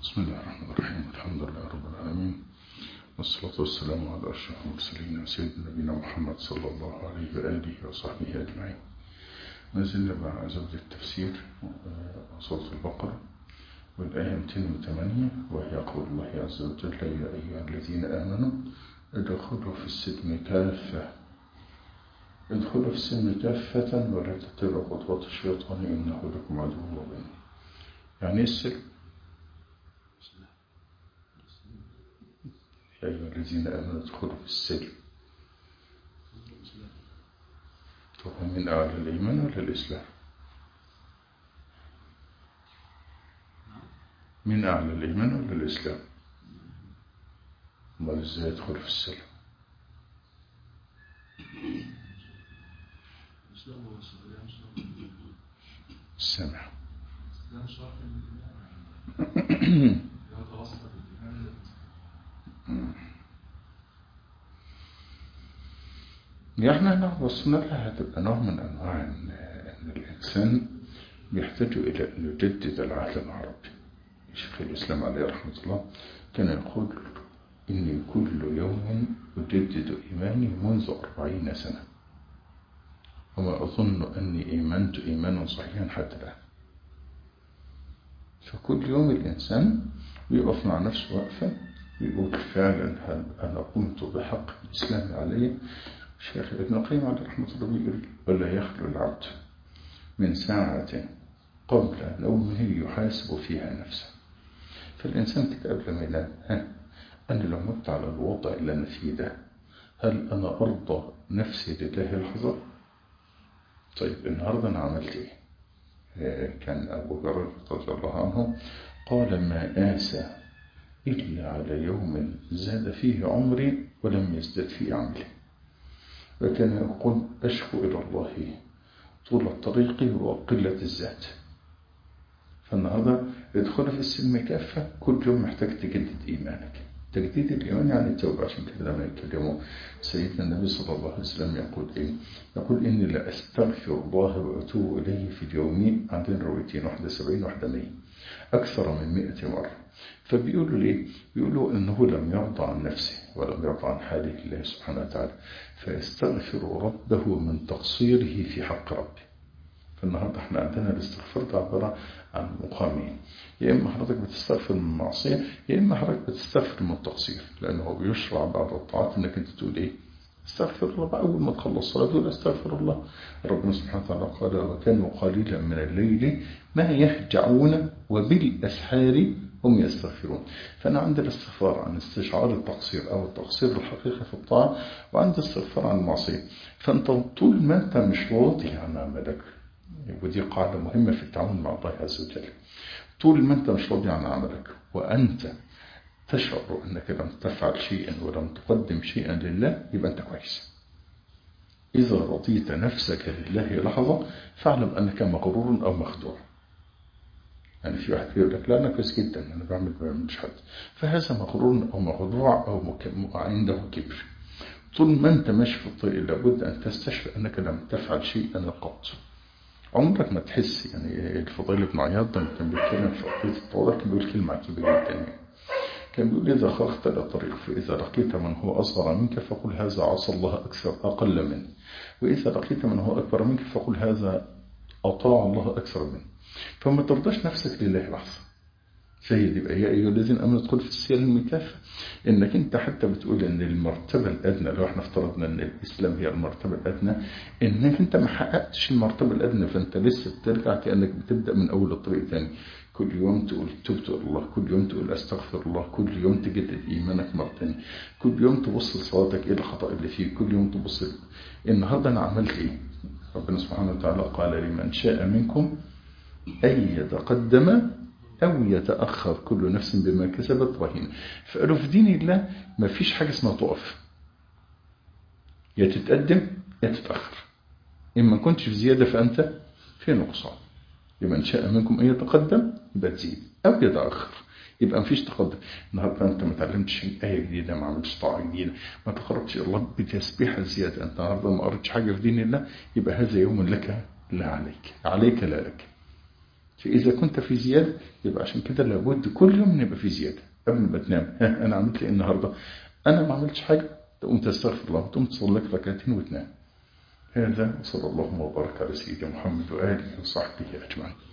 بسم الله الرحمن الرحيم الحمد لله رب العالمين والصلاة والسلام على أشرف المرسلين سيدنا نبينا محمد صلى الله عليه وآله وصحبه أجمعين ما زلنا مع زوج التفسير وصوت البقرة والآية 208 وهي قول الله عز وجل يا أيها الذين آمنوا ادخلوا في السلم كافة ادخلوا في السلم كافة ولا تتبعوا خطوات الشيطان إنه لكم عدو مبين يعني ايه السلم يا أيها الذين آمنوا ادخلوا في السلم طبعا من أعلى الإيمان ولا الإسلام من أعلى الإيمان ولا الإسلام امال إزاي يدخل في السلم السمع يعني أنا وصلنا لها هتبقى نوع من أنواع إن الإنسان بيحتاج إلى أن يجدد العهد مع ربه شيخ الإسلام عليه رحمة الله كان يقول إني كل يوم أجدد إيماني منذ أربعين سنة وما أظن أني إيمنت إيمانا صحيحا حتى الآن فكل يوم الإنسان بيقف مع نفسه وقفة ويقول فعلا هل أنا قمت بحق الإسلام علي الشيخ ابن القيم عليه رحمة الله يقول ولا يخلو العبد من ساعة قبل نومه يحاسب فيها نفسه فالإنسان كده قبل ما ينام ها أنا لو مت على الوضع اللي أنا فيه ده هل أنا أرضى نفسي لله لحظة طيب النهاردة أنا عملت إيه كان أبو هريرة رضي الله عنه قال ما آسى إلا على يوم زاد فيه عمري ولم يزدد فيه عملي وكان يقول أشكو إلى الله طول الطريق وقلة الذات فالنهاردة ادخل في السلم كافة كل يوم محتاج تجدد إيمانك تجديد الإيمان يعني التوبة عشان كده لما يتكلموا سيدنا النبي صلى الله عليه وسلم يقول إيه يقول إني لا أستغفر الله وأتوب إليه في اليوم عندنا روايتين واحدة سبعين واحدة مية أكثر من مئة مرة فبيقولوا ليه بيقولوا إنه لم يرضى عن نفسه ولم يرضى عن حاله الله سبحانه وتعالى فيستغفر ربه من تقصيره في حق ربه فالنهاردة احنا عندنا الاستغفار ده عبارة عن مقامين يا إما حضرتك بتستغفر من المعصية يا إما حضرتك بتستغفر من التقصير لأنه بيشرع بعض الطاعات إنك أنت تقول إيه استغفر الله بقى أول ما تخلص الصلاة تقول استغفر الله ربنا سبحانه وتعالى قال وكانوا قليلا من الليل ما يهجعون وبالأسحار هم يستغفرون فأنا عندي الاستغفار عن استشعار التقصير أو التقصير الحقيقي في الطاعة وعندي الاستغفار عن المعصية فأنت طول ما أنت مش راضي عن عملك ودي قاعدة مهمة في التعامل مع الله عز وجل طول ما أنت مش راضي عن عملك وأنت تشعر أنك لم تفعل شيئا ولم تقدم شيئا لله يبقى أنت كويس إذا رضيت نفسك لله لحظة فاعلم أنك مغرور أو مخدوع يعني في واحد يقول لك لا أنا كويس جدا أنا بعمل ما بعملش حد فهذا مغرور أو مخدوع أو عنده كبر طول ما أنت ماشي في الطريق لابد أن تستشعر أنك لم تفعل شيئا قط عمرك ما تحس يعني الفضيل بن عياض كان بيتكلم في قضية التواضع كان بيقول كلمة كبيرة جدا كان بيقول إذا خرجت إلى الطريق فإذا لقيت من هو أصغر منك فقل هذا عصى الله أكثر أقل منه وإذا لقيت من هو أكبر منك فقل هذا أطاع الله أكثر منه فما ترضاش نفسك لله لحظة سيد يبقى يا أيها الذين أمنوا ادخل في السلم كافة إنك أنت حتى بتقول إن المرتبة الأدنى لو احنا افترضنا إن الإسلام هي المرتبة الأدنى إنك أنت ما حققتش المرتبة الأدنى فأنت لسه بترجع كأنك بتبدأ من أول الطريق تاني كل يوم تقول تبت الله كل يوم تقول أستغفر الله كل يوم تجدد إيمانك مرة تانية كل يوم تبص لصلاتك إيه الخطأ اللي فيه كل يوم تبص النهاردة أنا عملت إيه ربنا سبحانه وتعالى قال لمن شاء منكم أن يتقدم أو يتأخر كل نفس بما كسبت رهينة فقالوا في دين الله ما فيش حاجة اسمها تقف يا تتقدم يا تتأخر إما كنتش في زيادة فأنت في نقصان لمن شاء منكم أن يتقدم يبقى تزيد أو يتأخر يبقى ما فيش تقدم النهارده انت ما اتعلمتش آية جديدة ما عملتش طاعة جديدة ما تقربتش الله بتسبيحة زيادة انت النهارده ما قريتش حاجة في دين الله يبقى هذا يوم لك لا عليك عليك لا لك فإذا كنت في زيادة يبقى عشان كده لابد كل يوم نبقى في زيادة قبل ما تنام ها أنا عملت إيه النهاردة أنا ما عملتش حاجة تقوم تستغفر الله تقوم تصلي لك ركعتين وتنام هذا وصلى الله وبارك على سيدنا محمد وآله وصحبه أجمعين